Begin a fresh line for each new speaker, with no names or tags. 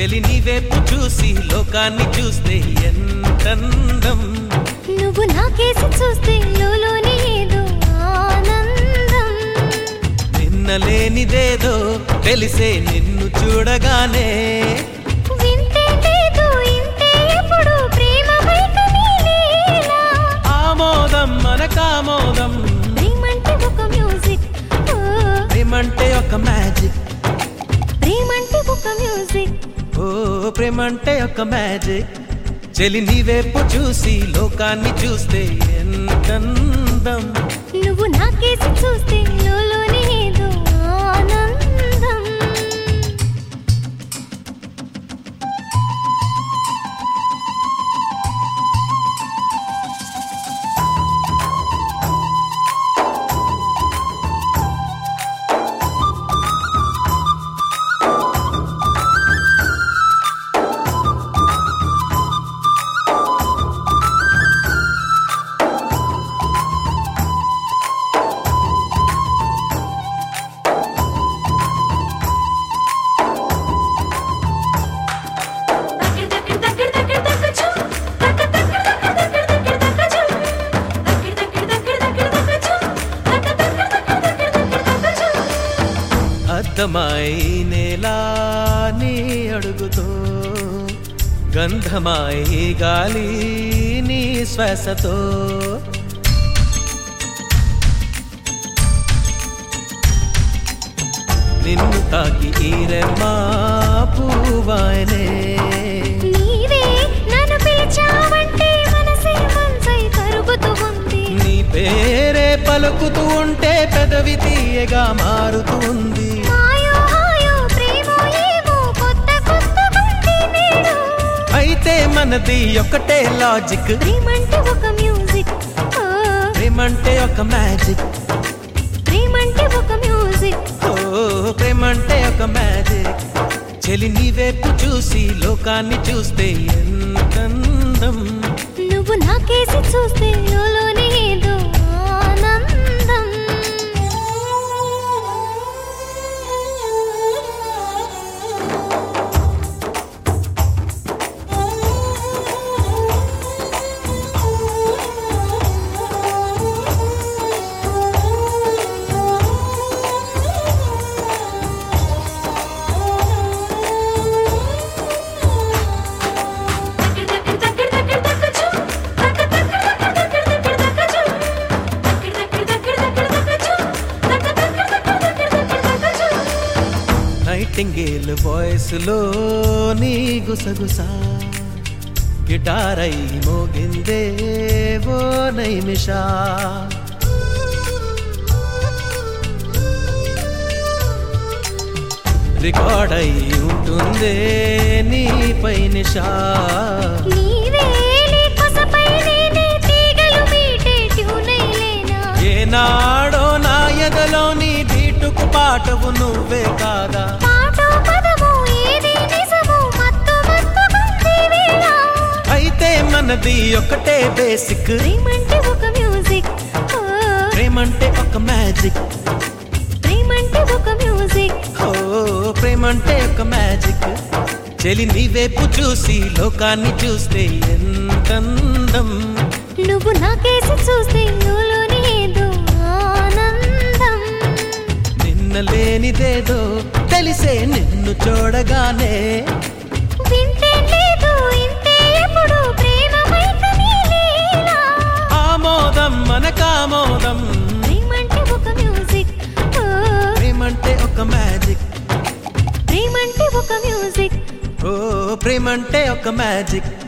చెలి నీ వైపు చూసి లోకాన్ని చూస్తే ఎంతందం
నువ్వు నాకేసి చూస్తే లోలోని ఏదో ఆనందం
నిన్న లేనిదేదో తెలిసే నిన్ను చూడగానే
వింతే లేదు ఇంతే ఎప్పుడు ప్రేమ బయట నీలేలా
ఆమోదం మనకామోదం
ప్రేమంటే ఒక మ్యూజిక్ ఓ,
ప్రేమంటే ఒక మ్యాజిక్
ప్రేమంటే ఒక మ్యూజిక్
ఓ ప్రేమంటే ఒక మ్యాజిక్ చెలి నీ వైపు చూసి లోకాన్ని చూస్తే ఎంతందం
నువ్వు నాకేసి చూస్తే లోలోని ఏదో ఆనందం
అద్దమాయి నేలా నీ అడుగుతో గంధమాయి గాలి నీ శ్వాసతో నిన్ను తాకి ఈరెమ్మా పూవాయనే
నీవే నన్ను పిలిచావంటే మనసే మంచై కరుగుతూ ఉంది
నీ పేరే పలుకుతూ ఉంటే పెదవి తీయగా మారుతూ ఉంది
మాయో హాయో ప్రేమో ఏమో కొత్త కొత్త ఉంది నేడు
అయితే మనది ఒకటే లాజిక్
ప్రేమంటే ఒక మ్యూజిక్ ఓ
ప్రేమంటే ఒక మ్యాజిక్
ప్రేమంటే ఒక మ్యూజిక్
ఓ ప్రేమంటే ఒక మ్యాజిక్ చెలి నీ వైపు చూసి లోకాన్ని చూస్తే ఎంతందం
నువ్వు నాకేసి చూస్తే లోలోని ఏదో ఆనందం
నైటింగేల్ వాయిస్ లో నీ గుసగుసా గిటార్ అయి మోగిందే ఓ నైమిషా రికార్డ్ అయి ఉంటుందే నీ పైనిషా
నీవే నీ కొసపై నేనే తీగలు మీటే ట్యూనైలేనా
ఏనాడో నా ఎదలో నీ బీటుకు పాటవు నువ్వే కాదా
పాటో పదమో ఏది నిజమో మత్తు మత్తుగుంది వేళ
అయితే మనది ఒకటే బేసిక్
ప్రేమంటే ఒక మ్యూజిక్ ఓ
ప్రేమంటే ఒక మ్యాజిక్
ప్రేమంటే ఒక మ్యూజిక్
ఓ ప్రేమంటే ఒక మ్యాజిక్ చెలి నీ వైపు చూసి లోకాన్ని చూస్తే ఎంతందం
నువ్వు నాకేసి చూస్తే లోలోని ఏదో ఆనందం
నిన్న లేనిదేదో తెలిసే నిన్ను చూడగానే
వింతే లేదు ఇంతే ఎప్పుడు ప్రేమ బయట నీలేలా
ఆమోదం మనకామోదం
ప్రేమంటే ఒక మ్యూజిక్ ఓ
ప్రేమంటే ఒక మ్యాజిక్
ప్రేమంటే ఒక మ్యూజిక్
ఓ ప్రేమంటే ఒక మ్యాజిక్